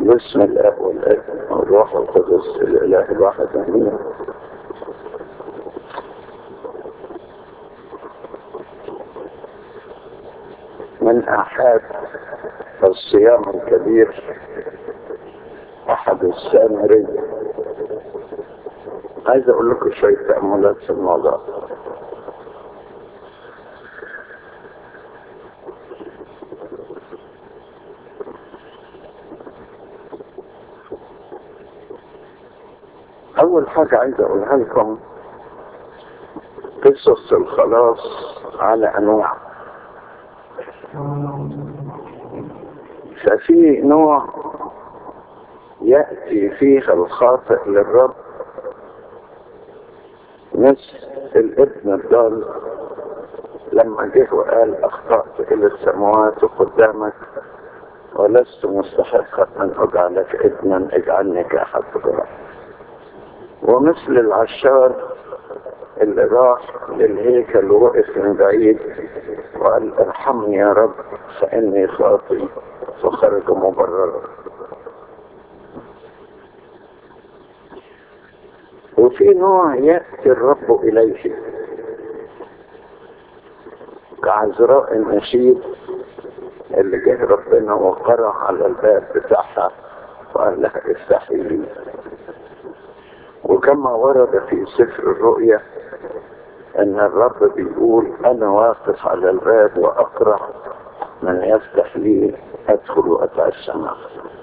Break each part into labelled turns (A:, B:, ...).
A: باسم الاب والابن والروح القدس الاله الواحد امين من احد الصيام الكبير احد السامري عايز اقول لكم شويه تاملات في الموضوع أول حاجة عايز أقولها لكم قصص الخلاص على أنواع ففي نوع يأتي فيها الخاطئ للرب مثل الابن الضال لما جه وقال أخطأت إلى السماوات قدامك ولست مستحقا أن أجعلك ابنا اجعلني كأحد جرائم ومثل العشار اللي راح للهيكل ووقف من بعيد وقال ارحمني يا رب فاني خاطي فخرج مبررا وفي نوع ياتي الرب اليه كعذراء النشيد اللي جه ربنا وقرع على الباب بتاعها وقال لها افتحي لي وكما ورد في سفر الرؤيا ان الرب بيقول انا واقف على الباب واقرع من يفتح لي ادخل واتعشى معه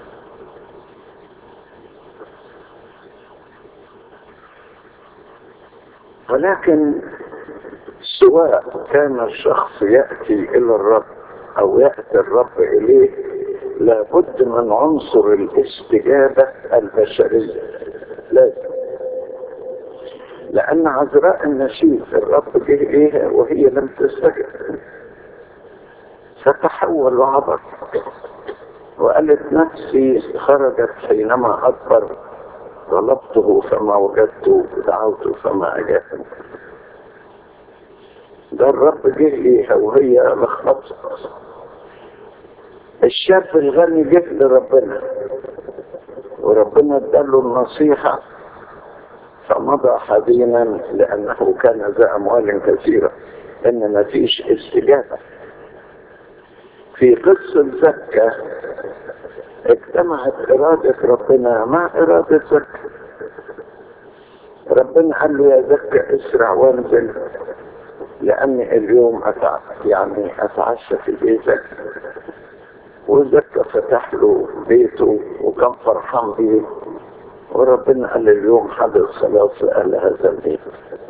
A: ولكن سواء كان الشخص ياتي الى الرب او ياتي الرب اليه لابد من عنصر الاستجابه البشريه لازم لأن عذراء النشيد الرب جه إيه وهي لم تستجب فتحول وعبر وقالت نفسي خرجت حينما أكبر طلبته فما وجدته دعوته فما أجابني ده الرب جه ليها وهي لخبطت الشاب الغني جه لربنا وربنا اداله النصيحه فمضى حزينا لأنه كان ذا أموال كثيرة إن ما فيش استجابة في قصة زكا اجتمعت إرادة ربنا مع إرادة زكا ربنا قال له يا زكا اسرع وانزل لأني اليوم أتع... يعني أتعشى في بيتك وزكا فتح له بيته وكان فرحان بيه وربنا قال اليوم حدث خلاص قال هذا البيت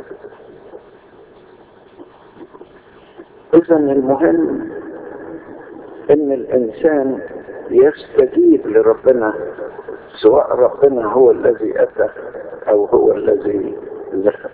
A: اذا المهم ان الانسان يستجيب لربنا سواء ربنا هو الذي اتى او هو الذي ذهب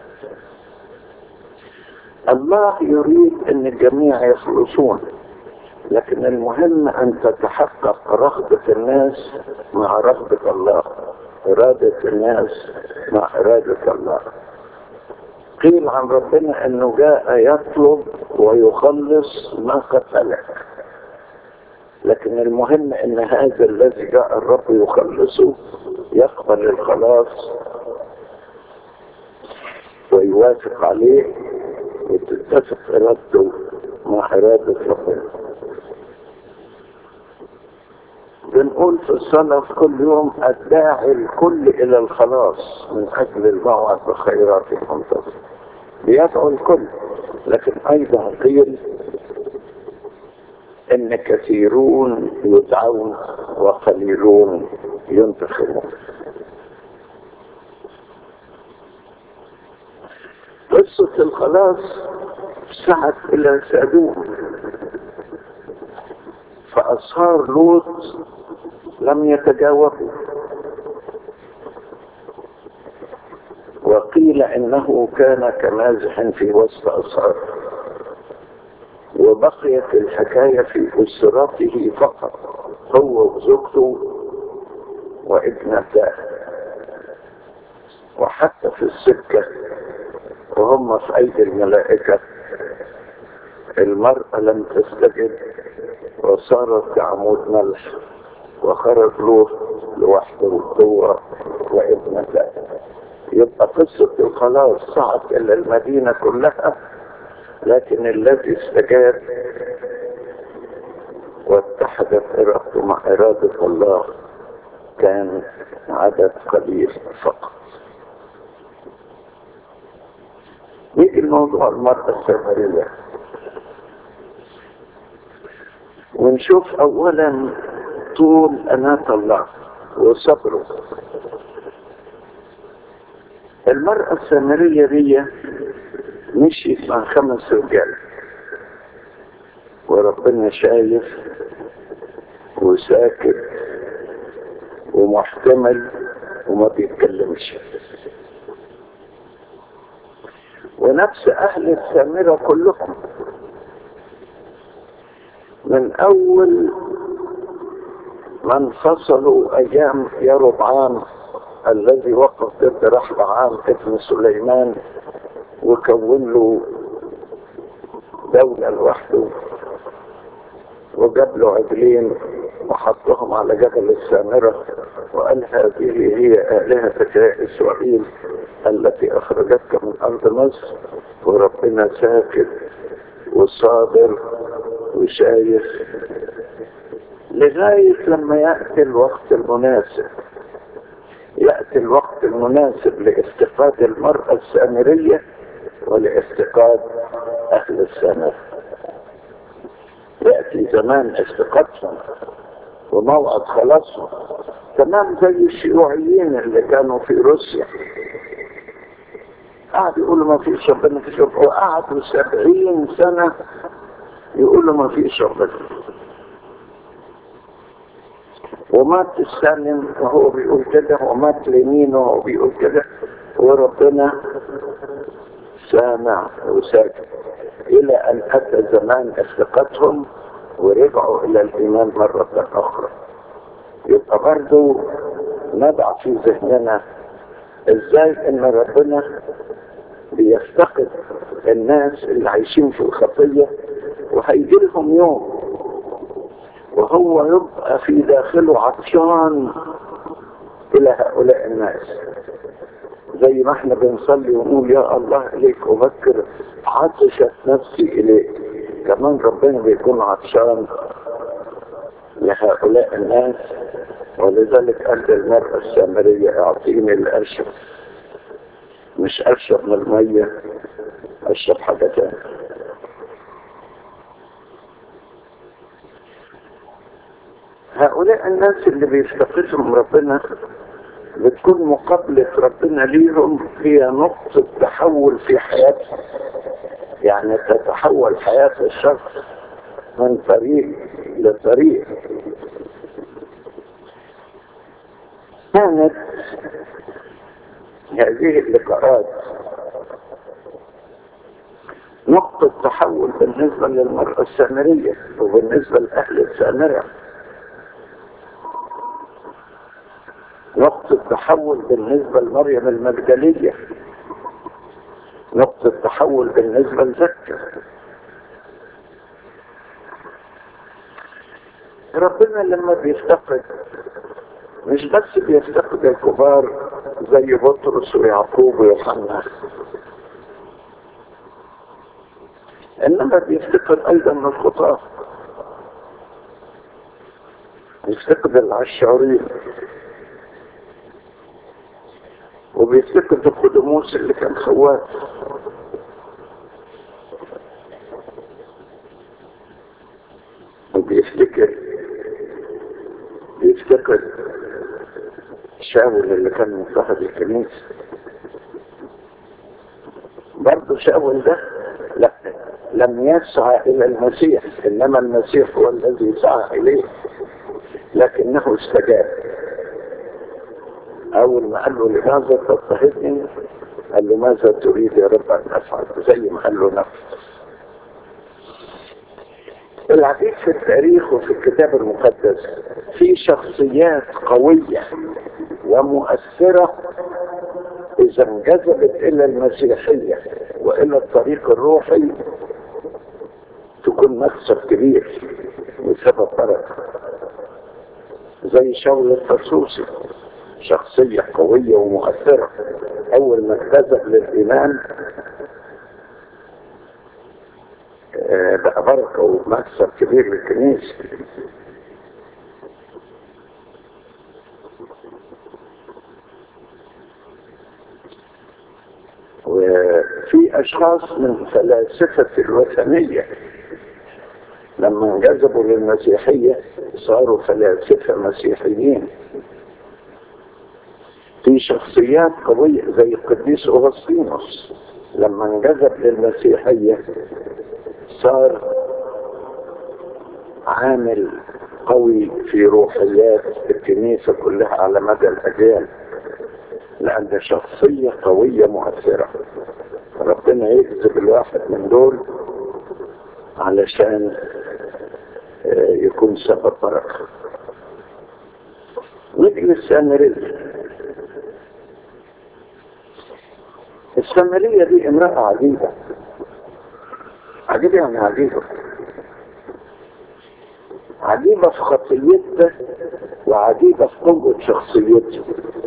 A: الله يريد ان الجميع يخلصون لكن المهم ان تتحقق رغبة الناس مع رغبة الله إرادة الناس مع إرادة الله قيل عن ربنا أنه جاء يطلب ويخلص ما قتلك لكن المهم أن هذا الذي جاء الرب يخلصه يقبل الخلاص ويوافق عليه وتتفق إرادته مع إرادة ربنا بنقول في الصلاة في كل يوم الداعي الكل إلى الخلاص من أجل الموعد بخيرات المنتصر بيدعو الكل لكن أيضا قيل إن كثيرون يدعون وقليلون ينتخبون قصة الخلاص سعت إلى سادوم فأصهار لوط لم يتجاوبوا وقيل انه كان كمازح في وسط اصحابه وبقيت الحكايه في اسرته فقط هو وزوجته وابنتاه وحتى في السكه وهم في ايدي الملائكه المراه لم تستجب وصارت كعمود ملح وخرج لوط لوحده هو وابنته يبقى قصة الخلاص صعد إلى المدينة كلها لكن الذي استجاب واتحدت إرادته مع إرادة الله كان عدد قليل فقط نيجي الموضوع المرأة السامرية ونشوف أولا طول أناة الله وصبره المرأة السامرية دي مشيت مع خمس رجال وربنا شايف وساكت ومحتمل وما بيتكلمش ونفس أهل السامرة كلهم من أول ما انفصلوا أيام يربعام الذي وقف ضد رحبعام ابن سليمان وكون له دولة لوحده وجاب له عجلين وحطهم على جبل السامرة وقال هذه هي آلهة يا إسرائيل التي أخرجتك من أرض مصر وربنا ساكت وصابر وشايف لغاية لما يأتي الوقت المناسب يأتي الوقت المناسب لافتقاد المرأة السامرية ولافتقاد أهل السامرة يأتي زمان افتقادهم وموعد خلاصهم تمام زي الشيوعيين اللي كانوا في روسيا قعدوا يقولوا ما فيش ربنا في ربنا وقعدوا سبعين سنة يقولوا ما فيش ربنا ومات ستالين وهو بيقول كده ومات لينين وهو بيقول كده وربنا سامع وساكت إلى أن أتى زمان افتقادهم ورجعوا إلى الإيمان مرة أخرى يبقى برضو نضع في ذهننا ازاي ان ربنا بيفتقد الناس اللي عايشين في الخطية وهيجي لهم يوم وهو يبقى في داخله عطشان الى هؤلاء الناس زي ما احنا بنصلي ونقول يا الله اليك افكر عطشت نفسي اليك كمان ربنا بيكون عطشان لهؤلاء الناس ولذلك قال للمرأة السامرية اعطيني الأرشف مش أرشف من المية أشرب حاجة تانية هؤلاء الناس اللي بيفتقدهم ربنا بتكون مقابلة ربنا ليهم هي نقطة تحول في حياتهم يعني تتحول حياة الشخص من طريق لطريق كانت هذه اللقاءات نقطة تحول بالنسبة للمرأة السامرية وبالنسبة لأهل السامرة نقطة تحول بالنسبة لمريم المجدلية نقطة تحول بالنسبة لزكا ربنا لما بيفتقد مش بس بيفتقد الكبار زي بطرس ويعقوب ويوحنا انما بيفتقد ايضا الخطاة بيفتقد العشارين وبيفتقد القدموس اللي كان خوات وبيفتكر بيفتقد شاول اللي كان مضطهد الكنيسة برضه شاول ده لا لم يسعى الى المسيح انما المسيح هو الذي سعى اليه لكنه استجاب اول ما قال له لماذا تضطهدني قال له ماذا تريد يا رب ان افعل زي ما قال له نفسه العديد في التاريخ وفي الكتاب المقدس في شخصيات قوية ومؤثرة إذا انجذبت إلى المسيحية وإلى الطريق الروحي تكون مكسب كبير وسبب بركة زي شاول الطرسوسي شخصية قوية ومؤثرة أول ما اكتسب للإيمان بقى بركة ومكسب كبير للكنيسة وفي أشخاص من فلاسفة الوثنية لما انجذبوا للمسيحية صاروا فلاسفة مسيحيين في شخصيات قوية زي القديس أغسطينوس لما انجذب للمسيحية صار عامل قوي في روحيات الكنيسة كلها على مدى الأجيال لأن شخصية قوية مؤثرة ربنا يجذب الواحد من دول علشان يكون سبب بركة نيجي للسامرية السامرية دي امرأة عجيبة عجيبة يعني عجيبة عجيبة في خطيتها وعجيبة في قوة شخصيتها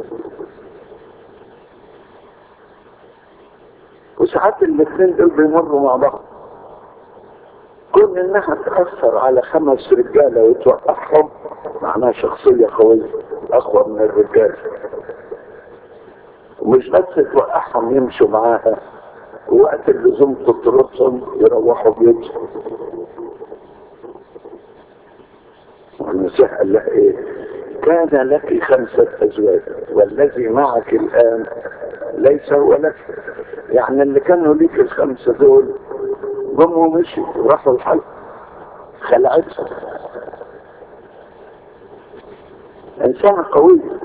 A: وساعات الاثنين دول بيمروا مع بعض كون انها تأثر على خمس رجالة وتوقعهم معناها شخصية قوية اقوى من الرجال ومش بس توقعهم يمشوا معاها وقت اللزوم تطردهم يروحوا بيوتهم المسيح قال لها ايه كان لك خمسة ازواج والذي معك الان ليس هو لك يعني اللي كانوا ليك الخمسة دول جم ومشوا وراحوا الحل خلعتهم انسانة قوية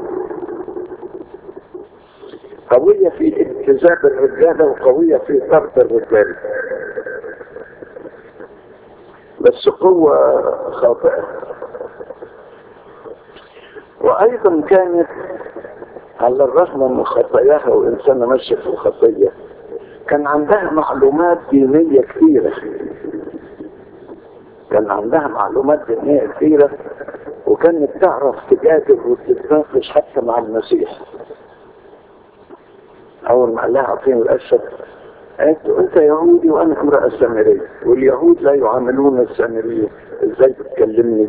A: قوية في اجتذاب الرجالة وقوية في طرد الرجالة بس قوة خاطئة وأيضا كانت على الرغم من خطاياها وإنسانة ماشية في الخطية كان عندها معلومات دينية كثيرة كان عندها معلومات دينية كثيرة وكانت تعرف تجادل وتتناقش حتى مع المسيح أول ما قال لها أعطيني الأشهر قالت له أنت يهودي وأنا امرأة سامرية واليهود لا يعاملون السامرية إزاي بتكلمني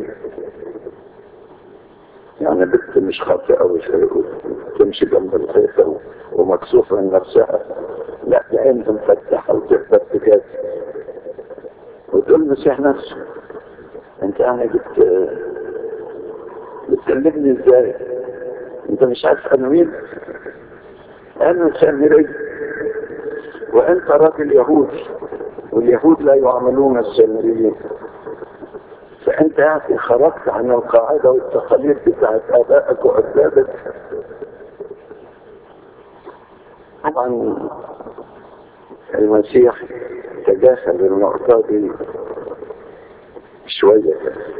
A: يعني بنت مش خاطئة وتمشي جنب الحيطة ومكسوفة من نفسها لا ده عينها مفتحة وتقدر تجاز وتقول المسيح نفسه انت يعني بت بتكلمني ازاي انت مش عارف انا مين انا سامري وانت راجل يهودي واليهود لا يعاملون السامريين فانت يعني خرجت عن القاعدة والتقاليد بتاعت ابائك واجدادك طبعا المسيح تجاهل النقطة دي شوية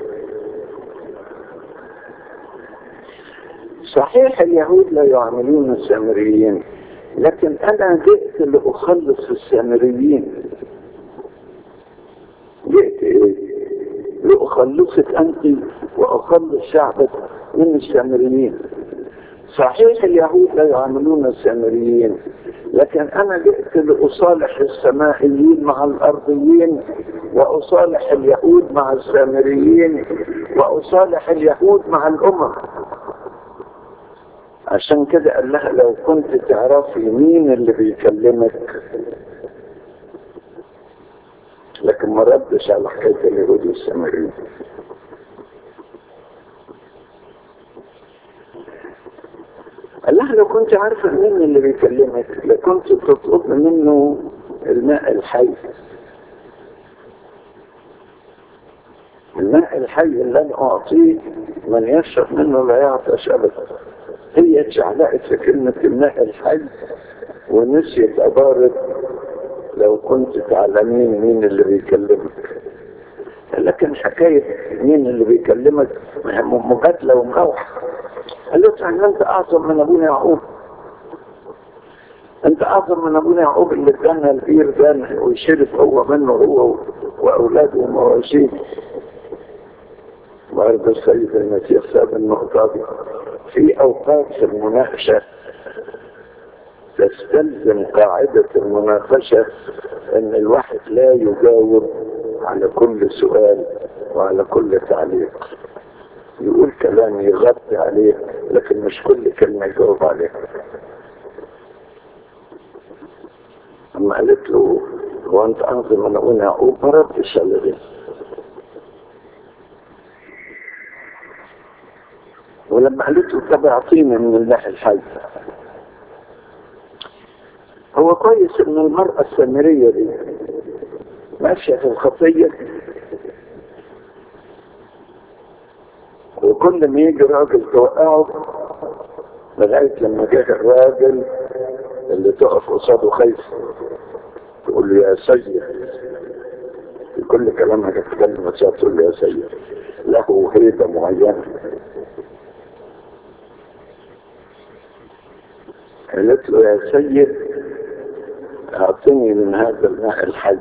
A: صحيح اليهود لا يعاملون السامريين لكن انا جئت لاخلص السامريين جئت ايه لأخلصك أنت وأخلص شعبك من السامريين صحيح اليهود لا يعاملون السامريين لكن أنا جئت لأصالح السمائيين مع الأرضيين وأصالح اليهود مع السامريين وأصالح اليهود مع الأمم عشان كده قال لها لو كنت تعرفي مين اللي بيكلمك لكن ما ردش على حكاية اليهود والسامريين قال لها لو كنت عارفة مين اللي بيكلمك لكنت تطلب منه الماء الحي الماء الحي اللي انا اعطيه من يشرب منه لا يعطش ابدا هي اتشعلقت في كلمة الماء الحي ونسيت عبارة لو كنت تعلمين مين اللي بيكلمك لكن حكاية مين اللي بيكلمك مقاتلة ومروحة قال له يعني انت اعظم من ابونا يعقوب انت اعظم من ابونا يعقوب اللي ادانا البير ده ويشرف هو منه هو واولاده ومواشيه برضه السيد المسيح ساب النقطة دي في أوقات في المناقشة تستلزم قاعدة المناقشة أن الواحد لا يجاوب على كل سؤال وعلى كل تعليق يقول كلام يغطي عليه لكن مش كل كلمة يجاوب عليها أما قالت له هو أنت أنظم أنا أقول يعقوب ما ردش على ده ولما قالت له طب اعطيني من الله الحي هو كويس ان المرأة السامرية دي ماشية في الخطية وكل ما يجي راجل توقعه لغاية لما جه الراجل اللي تقف قصاده خايف تقول له يا سيد في كل كلامها تتكلم تقول له يا سيد له هيبة معينة قالت له يا سيد اعطني من هذا الماء الحي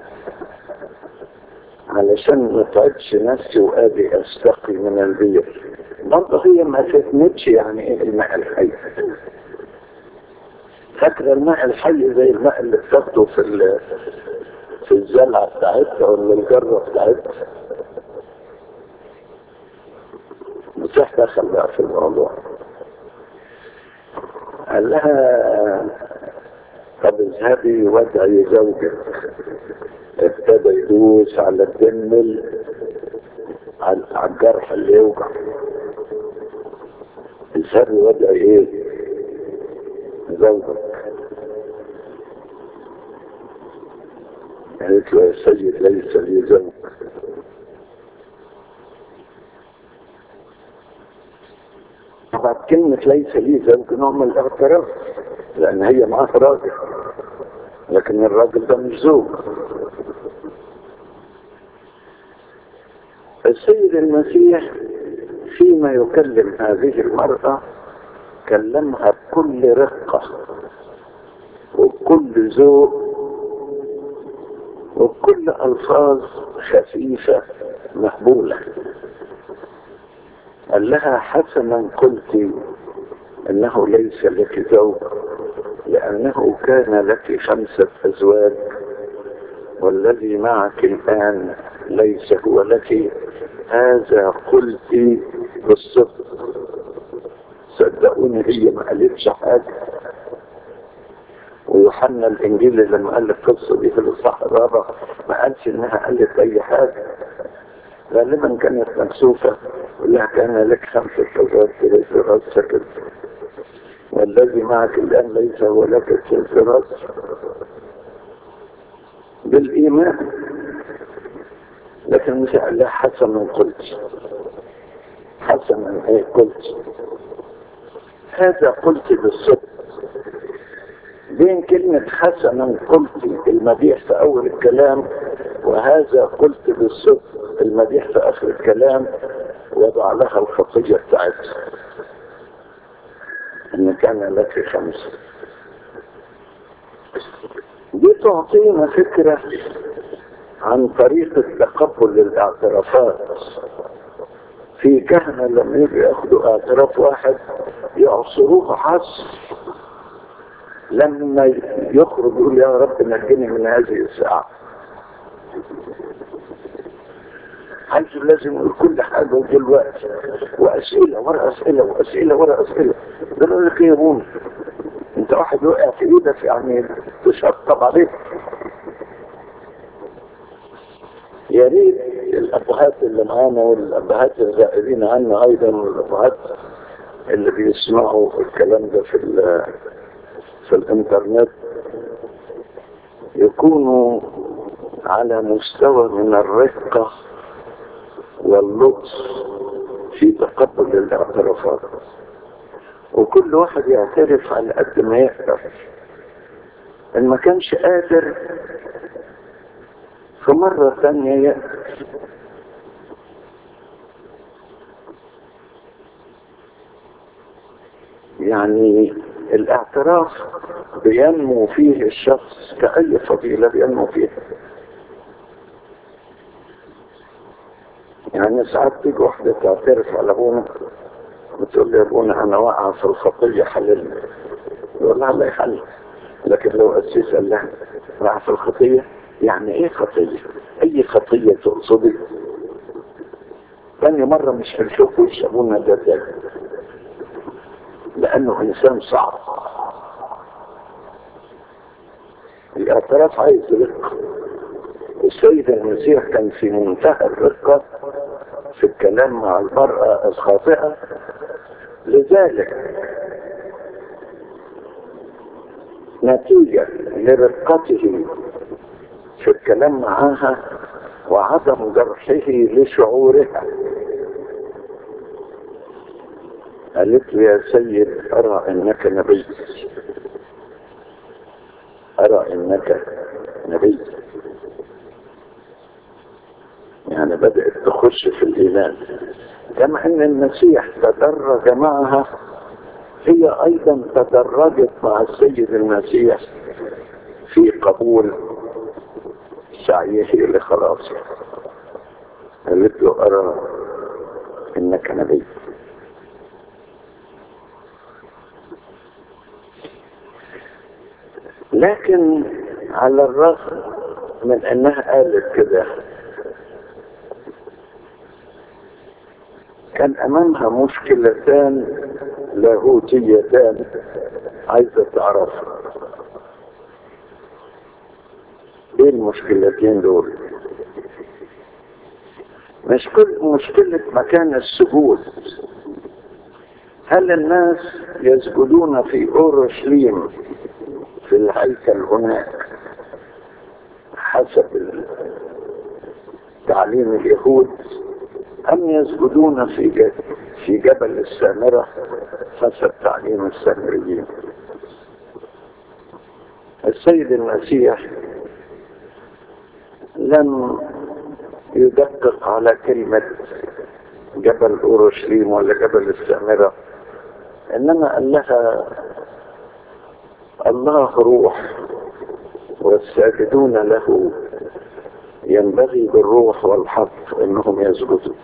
A: علشان ما تعبش نفسي وابي استقي من البير برضه هي ما فهمتش يعني ايه الماء الحي فاكره الماء الحي زي الماء اللي بتاخده في في الزلعه بتاعتها ولا الجره بتاعتها مسيح دخل بقى في الموضوع قال لها طب اذهبي وادعي زوجك ابتدى يدوس على الدمل على الجرح اللي يوجع اذهبي وادعي ايه زوجك قالت له يا سيد ليس لي زوج طبعا كلمة ليس لي زوج نوع من الاعتراف لأن هي معاه راجل لكن الراجل ده مش زوج السيد المسيح فيما يكلم هذه المرأة كلمها بكل رقة وبكل ذوق وبكل ألفاظ خفيفة مقبولة قال لها حسنا قلت انه ليس لك زوج لانه كان لك خمسة ازواج والذي معك الان ليس هو لك هذا قلت بالصدق صدقوني هي ما قالتش حاجة ويوحنا الانجيل لما قال القصة دي في الاصحاح الرابع ما قالش انها قالت اي حاجة غالبا كانت مكسوفة ولا كان لك خمسة أزواج ليس رأسك والذي معك الآن ليس هو لك في رأس بالإيمان لكن مش قال حسنا قلت حسنا ايه قلت هذا قلت بالصدق بين كلمة حسنا قلت المديح في أول الكلام وهذا قلت بالصدق المديح في آخر الكلام وضع لها الخطية بتاعتها إن كان لك خمسة دي تعطينا فكرة عن طريقة تقبل الاعترافات في كهنة لما يجوا ياخدوا اعتراف واحد يعصروه عصر لما يخرج يقول يا رب نجني من هذه الساعة حيث لازم يقول كل حاجة دلوقتي وأسئلة ورا أسئلة وأسئلة ورا أسئلة ده يقول لك يا بون أنت واحد وقع في إيدك يعني تشطب عليك يا ريت الأبهات اللي معانا والأبهات الغائبين عنا أيضا والأبهات اللي بيسمعوا الكلام ده في في الإنترنت يكونوا على مستوى من الرقة واللطف في تقبل الاعترافات وكل واحد يعترف على قد ما يقدر ان ما كانش قادر في مرة ثانية يقدر يعني الاعتراف بينمو فيه الشخص كأي فضيلة بينمو فيها يعني ساعات تيجي واحدة تعترف على ابونا بتقول لي يا ابونا انا واقعة في الخطية حللني يقول لها الله يحل لكن لو قسيس قال لها واقعة في الخطية يعني ايه خطية اي خطية تقصدي ثاني مرة مش هنشوفوش ابونا ده تاني لانه انسان صعب الاعتراف عايز رقة السيد المسيح كان في منتهى الرقة في الكلام مع المرأة الخاطئة لذلك نتيجة لرقته في الكلام معها وعدم جرحه لشعورها قالت له يا سيد أرى أنك نبي أرى أنك نبي يعني بدأت تخش في الإيمان كما أن المسيح تدرج معها هي أيضا تدرجت مع السيد المسيح في قبول سعيه لخلاصه قالت له أرى إنك نبي لكن على الرغم من انها قالت كده كان امامها مشكلتان لاهوتيتان عايزه تعرفها ايه المشكلتين دول مش كل مشكلة مكان السجود هل الناس يسجدون في اورشليم في الهيكل هناك حسب تعليم اليهود أم يسجدون في في جبل السامرة حسب تعليم السامريين السيد المسيح لم يدقق على كلمة جبل أورشليم ولا جبل السامرة إنما قال لها الله روح والساجدون له ينبغي بالروح والحق انهم يسجدوا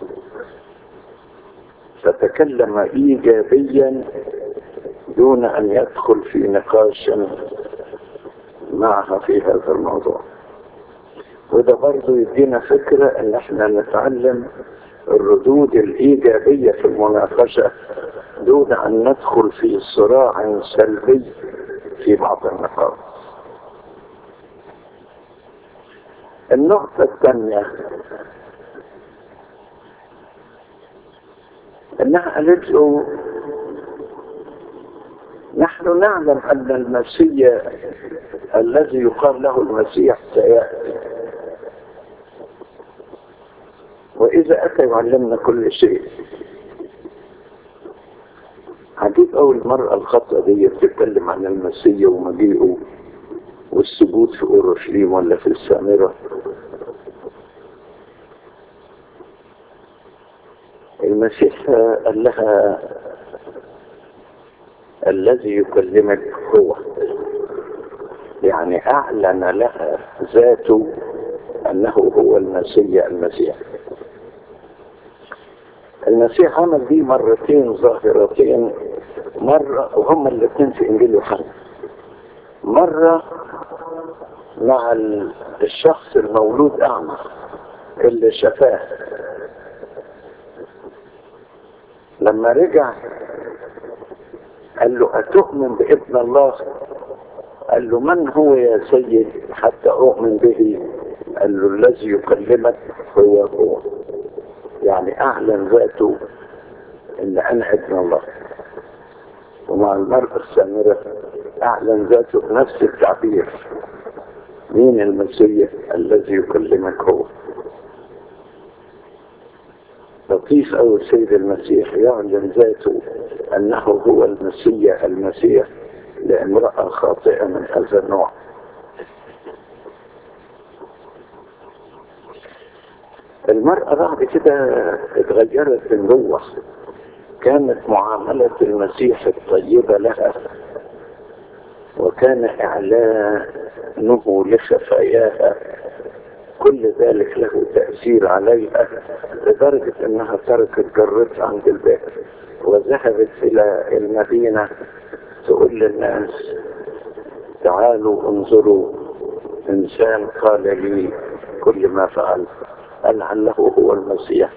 A: فتكلم ايجابيا دون ان يدخل في نقاش معها في هذا الموضوع وده برضه يدينا فكرة ان احنا نتعلم الردود الايجابية في المناقشة دون ان ندخل في صراع سلبي في بعض النقاط النقطة الثانية انها قالت له نحن نعلم ان المسيح الذي يقال له المسيح سيأتي واذا اتى يعلمنا كل شيء عجيب أول المرأة الخطأ دي بتتكلم عن المسيح ومجيئه والسجود في أورشليم ولا في السامرة المسيح قال لها الذي يكلمك هو يعني أعلن لها ذاته أنه هو المسيح المسيح المسيح عمل دي مرتين ظاهرتين مرة وهما الاثنين في انجيل يوحنا مرة مع الشخص المولود اعمى اللي شفاه لما رجع قال له أتؤمن بابن الله قال له من هو يا سيد حتى أؤمن به قال له الذي يكلمك هو هو يعني أعلن ذاته إن أنا ابن الله ومع المرأة السامرة أعلن ذاته بنفس التعبير مين المسيح الذي يكلمك هو لطيف أو السيد المسيح يعلن ذاته أنه هو المسيح المسيح لامرأة خاطئة من هذا النوع المرأة بعد كده اتغيرت من جوه كانت معاملة المسيح الطيبة لها وكان إعلانه لخفاياها كل ذلك له تأثير عليها لدرجة انها تركت جرتها عند البيت وذهبت الى المدينة تقول للناس تعالوا انظروا انسان قال لي كل ما فعل لعله هو المسيح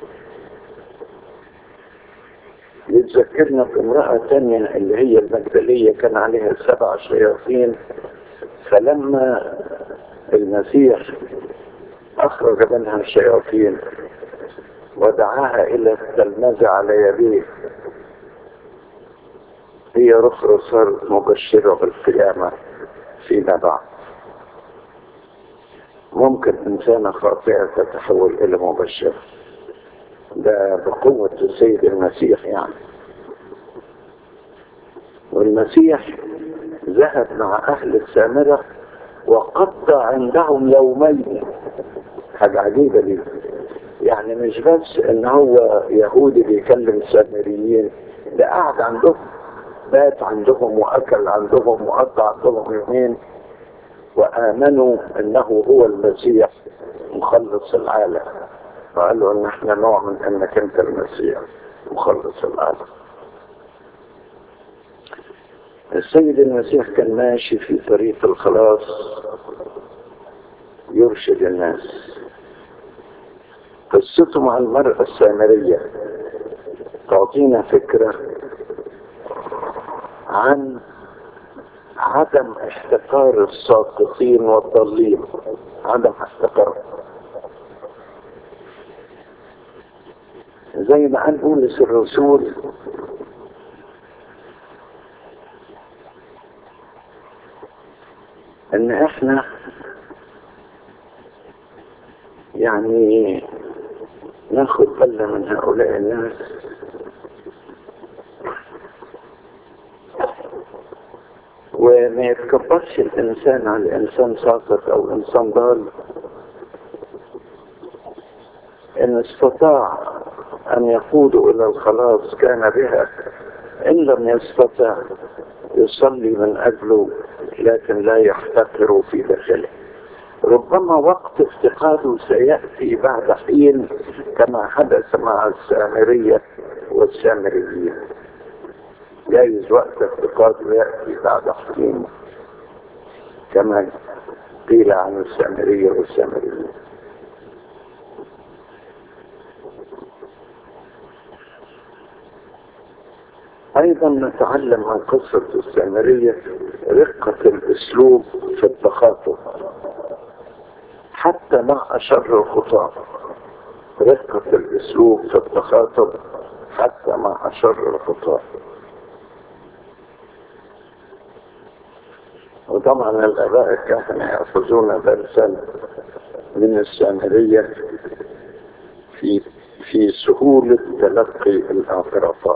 A: يتذكرنا بامرأة تانية اللي هي المجدلية كان عليها سبع شياطين فلما المسيح أخرج منها الشياطين ودعاها إلى التلمذة على يديه هي رخرة صارت مبشرة بالقيامة فيما بعد ممكن إنسانة خاطئة تتحول إلى مبشرة ده بقوة السيد المسيح يعني والمسيح ذهب مع أهل السامرة وقضى عندهم يومين حاجة عجيبة دي يعني مش بس ان هو يهودي بيكلم السامريين ده قعد عندهم بات عندهم واكل عندهم وقضى عندهم يومين وامنوا انه هو المسيح مخلص العالم فقالوا ان احنا نؤمن انك انت المسيح مخلص العالم السيد المسيح كان ماشي في طريق الخلاص يرشد الناس قصته مع المرأة السامرية تعطينا فكرة عن عدم احتقار الساقطين والضالين عدم احتقار زي ما قال بولس الرسول ان احنا يعني ناخد بالنا من هؤلاء الناس وما يتكبرش الانسان على انسان ساقط او انسان ضال ان استطاع ان يقودوا الى الخلاص كان بها ان لم يستطع يصلي من اجله لكن لا يحتقر في داخله ربما وقت افتقاده سيأتي بعد حين كما حدث مع السامرية والسامريين جايز وقت افتقاده يأتي بعد حين كما قيل عن السامرية والسامريين ايضا نتعلم عن قصة السامرية رقة الاسلوب في التخاطب حتى مع اشر الخطاب رقة الاسلوب في التخاطب حتى مع اشر الخطاب وطبعا الاباء الكهنة يأخذون درسا من السامرية في في سهولة تلقي الاعترافات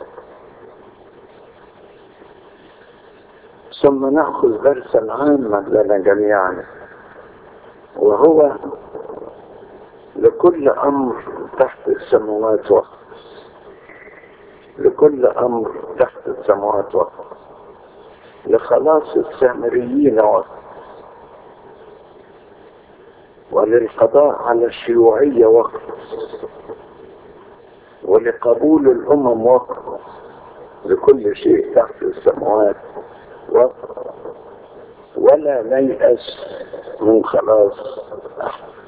A: ثم نأخذ درسا عاما لنا جميعا وهو لكل أمر تحت السماوات وقت لكل أمر تحت السماوات وقت لخلاص السامريين وقت وللقضاء على الشيوعية وقت ولقبول الأمم وقت لكل شيء تحت السماوات وقت ولا نيأس من خلاص أحد